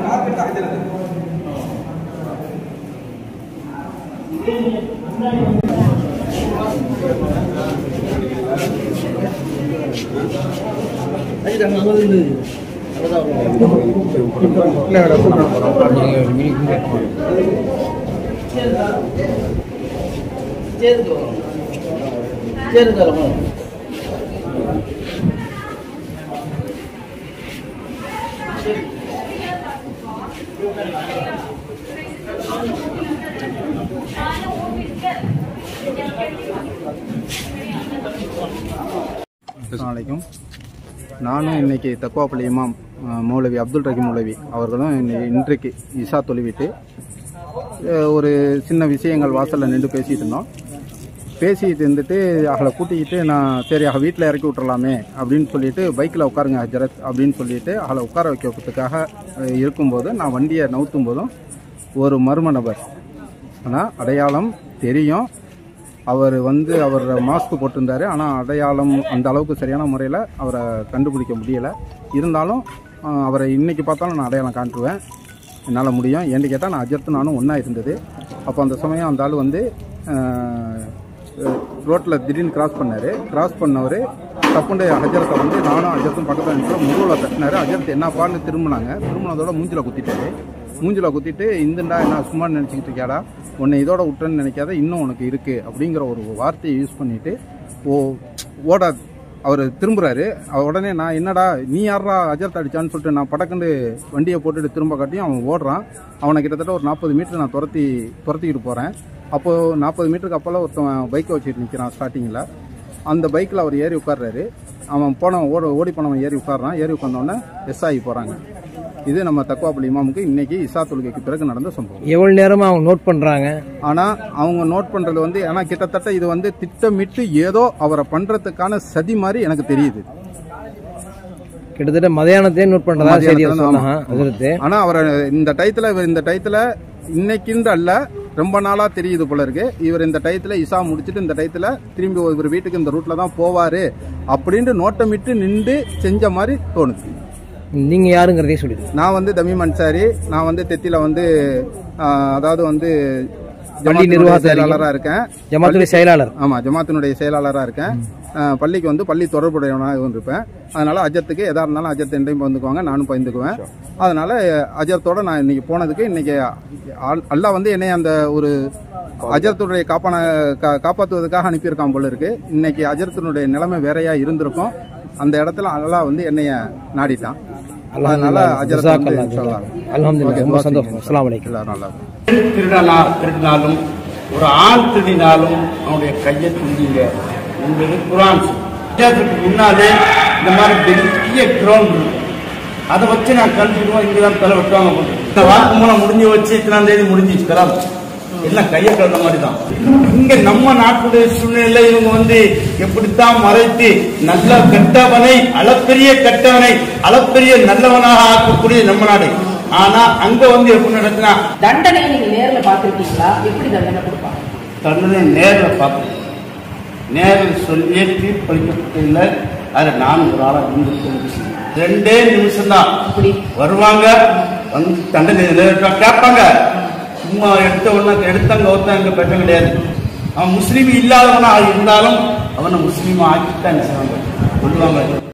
Market அஜரது வலைக்கும் நானும் இன்னைக்கு தக்குவாப்பள்ளி இமாம் அஹ், மௌலவி அப்துல் ரஹீம் மௌலவி அவர்களும் இன்னை- இன்றைக்கு இஷா தொழுவிட்டு அஹ், ஒரு சின்ன விஷயங்கள் வாசலில் நின்று பேசிட்டு இருந்தோம் பேசிட்டு இருந்துட்டு அவளை கூட்டிக்கிட்டு நான் சரி அவள் வீட்டில் இறக்கி விட்டுறலாமே அப்படின்னு சொல்லிட்டு பைக்கில் உட்காருங்க ஹஜரத் அப்படின்னு சொல்லிட்டு அவளை உட்கார வைக்கிறதுக்காக அஹ், இருக்கும்போது நான் வண்டியை நவுத்தும் போதும் ஒரு மர்ம நபர் ஆனால் அடையாளம் தெரியும் அவர் வந்து அவர் மாஸ்க் போட்டிருந்தாரு ஆனால் அடையாளம் அந்த அளவுக்கு சரியான முறையில் அவரை கண்டுபிடிக்க முடியலை இருந்தாலும் ஆஹ், அவரை இன்னைக்கு பார்த்தாலும் நான் அடையாளம் காட்டுவேன் என்னால் முடியும் ஏன்னு கேட்டால் நான் அஜர்த்து நானும் ஒன்றா இருந்தது அப்போ அந்த சமயம் அந்த ஆள் வந்து ரோட்டில் திடீர்னு கிராஸ் பண்ணார் கிராஸ் பண்ணவர் தப்புண்டு அஜரத்தை வந்து நானும் அஜரத்தும் பக்கத்தில் நின்று முருவில் தட்டினாரு அஜரத் என்னப்பான்னு திரும்பினாங்க திரும்பினதோட மூஞ்சில குத்திட்டாரு மூஞ்சில குத்திட்டு இந்துண்டா என்ன சும்மா நினச்சிக்கிட்டு இருக்கியாடா உன்னை இதோட விட்டுறேன்னு நினைக்காத இன்னும் உனக்கு இருக்கு அப்படிங்கிற ஒரு வார்த்தையை யூஸ் பண்ணிட்டு ஓ ஓட அவர் திரும்புறாரு அவர் உடனே நான் என்னடா நீ யாரா அஜர்த் அடிச்சான்னு சொல்லிட்டு நான் படக்குண்டு வண்டியை போட்டுட்டு திரும்ப காட்டியும் அவன் ஓடுறான் அவனை கிட்டத்தட்ட ஒரு நாற்பது மீட்டர் நான் துரத்தி துரத்திக்கிட்டு போகிறேன் அப்போ நாற்பது மீட்டருக்கு அப்போல்லாம் ஒருத்தன் பைக்கை வச்சுட்டு நிற்கிறான் ஸ்டார்டிங்கில் அந்த பைக்கில் அவர் ஏறி உட்கார்றாரு அவன் போனவன் ஓட ஓடி போனவன் ஏறி உட்கார்றான் ஏறி உட்கார்ந்தோடனே எஸ் ஆகி போகிறாங்க இது நம்ம தக்குவாப்பள்ளி இமாமுக்கு இன்னைக்கு இசா தொழுகைக்கு பிறகு நடந்த சம்பவம் எவ்வளவு நேரமா அவங்க நோட் பண்றாங்க ஆனா அவங்க நோட் பண்றது வந்து ஆனா கிட்டத்தட்ட இது வந்து திட்டமிட்டு ஏதோ அவரை பண்றதுக்கான சதி மாதிரி எனக்கு தெரியுது கிட்டத்தட்ட மதியானத்தையே நோட் பண்றதா சரி மதியானத்துல சொன்னாங்க அதிர்த்து ஆனா அவரை இந்த டயத்துல இவர் இந்த டயத்துல இன்னைக்குன்னு அல்ல ரொம்ப நாளா தெரியுது போல இருக்கு இவர் இந்த டயத்துல இசா முடிச்சிட்டு இந்த டயத்துல திரும்பி இவர் வீட்டுக்கு இந்த ரூட்ல தான் போவாரு அப்படின்ட்டு நோட்டமிட்டு நின்று செஞ்ச மாதிரி தோணுது நீங்க யாருங்கிறதையும் சொல்லிடுங்க நான் வந்து தமிம் அன்சாரி நான் வந்து தெத்தில வந்து ஆஹ், அதாவது வந்து பள்ளி நிர்வாகத்துல செயலாளராக இருக்கேன் ஜமாத்துடைய செயலாளர் ஆமா ஜமாத்தினுடைய செயலாளராக இருக்கேன் அஹ், பள்ளிக்கு வந்து பள்ளி தொடர்புடையவனாக இருப்பேன் அதனால அஜத்துக்கு எதா இருந்தாலும் அஜத் என்றையும் பந்துக்குவாங்க நானும் பந்துக்குவேன் அதனால அஹ், அஜத்தோட நான் இன்னைக்கு போனதுக்கு இன்னைக்கு அல்- அல்லாஹ் வந்து என்னை அந்த ஒரு அஜத்துடைய காப்பான கா- காப்பாத்துவதற்காக அனுப்பியிருக்கான் போல இருக்கு இன்னைக்கு அஜத்தினுடைய நிலைமை வேறையா இருந்திருக்கும் அந்த இடத்துல அல்லாஹ் வந்து என்னைய நாடிட்டான் அதனால அஜரத் வந்து இன்ஷா அல்லாஹ். அல்ஹம்துலில்லாஹ் ஓகே, ரொம்ப துவா சந்தோஷம் செய்யுங்க. அஸ்ஸலாமு அலைக்கும் எல்லாரும் நல்லா இருக்கும். பெண் திருடனா திருடினாலும் ஒரு ஆண் திருடினாலும் அவனுடைய கையை துண்டிங்க என்பது குரான் வித்தியாசத்துக்கு முன்னாலே இந்த மாதிரி பெரிய கிரவுண்ட் அதை வச்சு நான் கழிச்சுடுவோம் இங்கே தான் தலை வெட்டுவாங்க போல. இந்த வாக்குமூலம் முடிஞ்சு வச்சு இத்தனாம் தேதி முடிஞ்சிச்சு தலாம் எல்லாம் கையை கலந்த மாதிரி தான் இங்க நம்ம நாட்டுடைய சூழ்நிலை இவங்க வந்து எப்படித்தான் மறைத்து நல்ல கெட்டவனை அளப்பெரிய கெட்டவனை அளப்பெரிய நல்லவனாக ஆக்கக்கூடிய நம்ம நாடு ஆனா அங்க வந்து எப்படி நடத்தினா தண்டனையை நீங்க நேர்ல பாத்திருக்கீங்களா எப்படி தண்டனை கொடுப்பாங்க தண்டனை நேரில் பார்க்கணும் நேரில் சொல்லியே தீர்ப்பளிக்கப்பட்டில்லை அதில் நான் ஒரு ஆளாக இருந்து ரெண்டே நிமிஷம் தான் அப்படி வருவாங்க வந்து தண்டனை நிறைவேற்றா கேட்பாங்க சும்மா எடுத்த உடனே எடுத்தங்க ஒருத்தன் எங்க பெற்ற கிடையாது அவன் முஸ்லீம் இல்லாதவனா இருந்தாலும் அவனை முஸ்லீமா ஆக்கித்தான் என்ன செய்வாங்க சொல்லுவாங்க